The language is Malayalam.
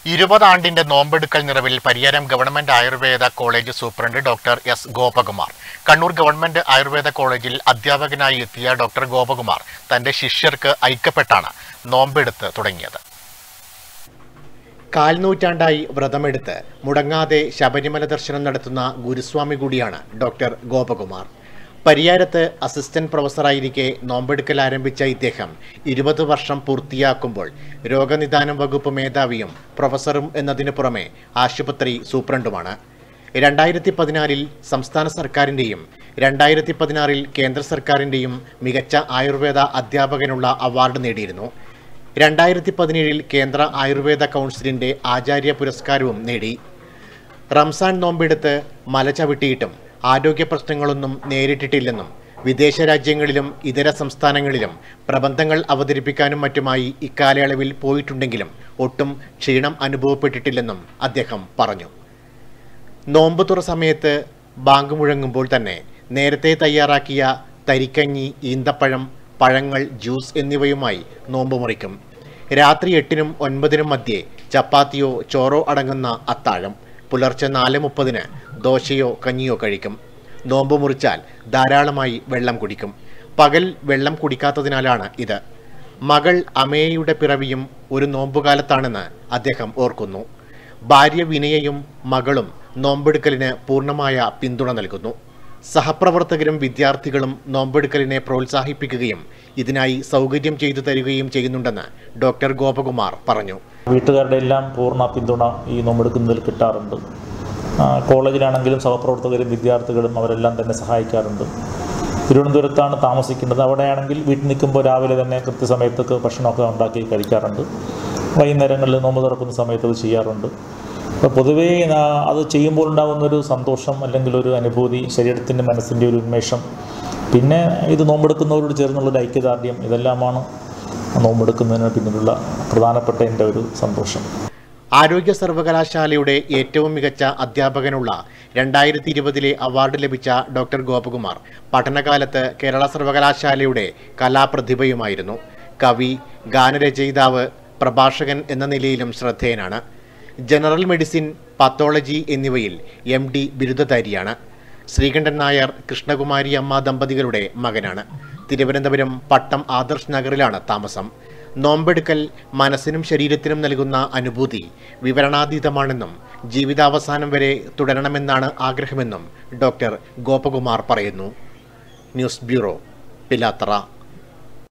ഇരുപതാണ്ടിന്റെ നോമ്പെടുക്കൽ നിറവിൽ Pariyaram government Ayurveda college superintendent doctor S Gopakumar Kannur government Ayurveda കോളേജിൽ അധ്യാപകനായി എത്തിയ ഡോക്ടർ ഗോപകുമാർ തന്റെ ശിഷ്യർക്ക് ഐക്യപ്പെട്ടാണ് നോമ്പെടുത്ത് തുടങ്ങിയത് കാൽനൂറ്റാണ്ടായി വ്രതമെടുത്ത് മുടങ്ങാതെ ശബരിമല ദർശനം നടത്തുന്ന ഗുരുസ്വാമി കൂടിയാണ് ഡോക്ടർ ഗോപകുമാർ പരിയാരത്ത് അസിസ്റ്റന്റ് പ്രൊഫസറായിരിക്കെ നോമ്പെടുക്കൽ ആരംഭിച്ച ഇദ്ദേഹം ഇരുപത് വർഷം പൂർത്തിയാക്കുമ്പോൾ രോഗനിദാനം വകുപ്പ് മേധാവിയും പ്രൊഫസറും എന്നതിനു പുറമെ ആശുപത്രി സൂപ്രണ്ടുമാണ് രണ്ടായിരത്തി പതിനാലിൽ സംസ്ഥാന സർക്കാരിൻ്റെയും രണ്ടായിരത്തി പതിനാറിൽ കേന്ദ്ര സർക്കാരിൻ്റെയും മികച്ച ആയുർവേദ അധ്യാപകനുള്ള അവാർഡ് നേടിയിരുന്നു രണ്ടായിരത്തി പതിനേഴിൽ കേന്ദ്ര ആയുർവേദ കൗൺസിലിന്റെ ആചാര്യ പുരസ്കാരവും നേടി റംസാൻ നോമ്പെടുത്ത് മല ചവിട്ടിയിട്ടും ആരോഗ്യ പ്രശ്നങ്ങളൊന്നും നേരിട്ടിട്ടില്ലെന്നും വിദേശ രാജ്യങ്ങളിലും ഇതര സംസ്ഥാനങ്ങളിലും പ്രബന്ധങ്ങൾ അവതരിപ്പിക്കാനും മറ്റുമായി ഇക്കാലയളവിൽ പോയിട്ടുണ്ടെങ്കിലും ഒട്ടും ക്ഷീണം അനുഭവപ്പെട്ടിട്ടില്ലെന്നും അദ്ദേഹം പറഞ്ഞു നോമ്പ് തുറ സമയത്ത് ബാങ്ക് മുഴങ്ങുമ്പോൾ തന്നെ നേരത്തെ തയ്യാറാക്കിയ തരിക്കഞ്ഞി ഈന്തപ്പഴം പഴങ്ങൾ ജ്യൂസ് എന്നിവയുമായി നോമ്പ് മുറിക്കും രാത്രി എട്ടിനും ഒൻപതിനും മധ്യേ ചപ്പാത്തിയോ ചോറോ അടങ്ങുന്ന അത്താഴം പുലർച്ചെ നാല് മുപ്പതിന് ദോശയോ കഞ്ഞിയോ കഴിക്കും നോമ്പ് മുറിച്ചാൽ ധാരാളമായി വെള്ളം കുടിക്കും പകൽ വെള്ളം കുടിക്കാത്തതിനാലാണ് ഇത് മകൾ അമേയുടെ പിറവിയും ഒരു നോമ്പുകാലത്താണെന്ന് അദ്ദേഹം ഓർക്കുന്നു ഭാര്യ വിനയയും മകളും നോമ്പെടുക്കലിന് പൂർണ്ണമായ പിന്തുണ നൽകുന്നു സഹപ്രവർത്തകരും വിദ്യാർത്ഥികളും നോമ്പെടുക്കലിനെ പ്രോത്സാഹിപ്പിക്കുകയും ഇതിനായി സൗകര്യം ചെയ്തു തരികയും ചെയ്യുന്നുണ്ടെന്ന് ഡോക്ടർ ഗോപകുമാർ പറഞ്ഞു വീട്ടുകാരുടെ എല്ലാം പൂർണ്ണ പിന്തുണ ഈ നോമ്പെടുക്കുന്നതിൽ കിട്ടാറുണ്ട് ആ, കോളേജിലാണെങ്കിലും സഹപ്രവർത്തകരും വിദ്യാർത്ഥികളും അവരെല്ലാം തന്നെ സഹായിക്കാറുണ്ട് തിരുവനന്തപുരത്താണ് താമസിക്കുന്നത് അവിടെയാണെങ്കിൽ വീട്ടിൽ നിൽക്കുമ്പോൾ രാവിലെ തന്നെ കൃത്യസമയത്തൊക്കെ ഭക്ഷണമൊക്കെ ഉണ്ടാക്കി കഴിക്കാറുണ്ട് വൈകുന്നേരങ്ങളിൽ നോമ്പ് തുറക്കുന്ന സമയത്ത് അത് ചെയ്യാറുണ്ട് അപ്പോൾ പൊതുവേ ആ, അത് ചെയ്യുമ്പോൾ ഉണ്ടാകുന്നൊരു സന്തോഷം അല്ലെങ്കിൽ ഒരു അനുഭൂതി ശരീരത്തിൻ്റെ മനസ്സിൻ്റെ ഒരു ഉന്മേഷം പിന്നെ ഇത് നോമ്പെടുക്കുന്നവരോട് ചേർന്നുള്ളൊരു ഐക്യദാർഢ്യം ഇതെല്ലാമാണ് നോമ്പെടുക്കുന്നതിന് പിന്നിലുള്ള പ്രധാനപ്പെട്ട എൻ്റെ ഒരു സന്തോഷം ആരോഗ്യ സർവകലാശാലയുടെ ഏറ്റവും മികച്ച അധ്യാപകനുള്ള രണ്ടായിരത്തി ഇരുപതിലെ അവാർഡ് ലഭിച്ച ഡോക്ടർ ഗോപകുമാർ പഠനകാലത്ത് കേരള സർവകലാശാലയുടെ കലാപ്രതിഭയുമായിരുന്നു കവി ഗാനരചയിതാവ് പ്രഭാഷകൻ എന്ന നിലയിലും ശ്രദ്ധേയനാണ് ജനറൽ മെഡിസിൻ പത്തോളജി എന്നിവയിൽ എം ഡി ബിരുദധാരിയാണ് ശ്രീകണ്ഠൻ നായർ കൃഷ്ണകുമാരി അമ്മ ദമ്പതികളുടെ മകനാണ് തിരുവനന്തപുരം പട്ടം ആദർശ് നഗറിലാണ് താമസം നോമ്പെടുക്കൽ മനസ്സിനും ശരീരത്തിനും നൽകുന്ന അനുഭൂതി വിവരണാതീതമാണെന്നും ജീവിതാവസാനം വരെ തുടരണമെന്നാണ് ആഗ്രഹമെന്നും ഡോക്ടർ ഗോപകുമാർ പറയുന്നു ന്യൂസ് ബ്യൂറോ പിലാത്തറ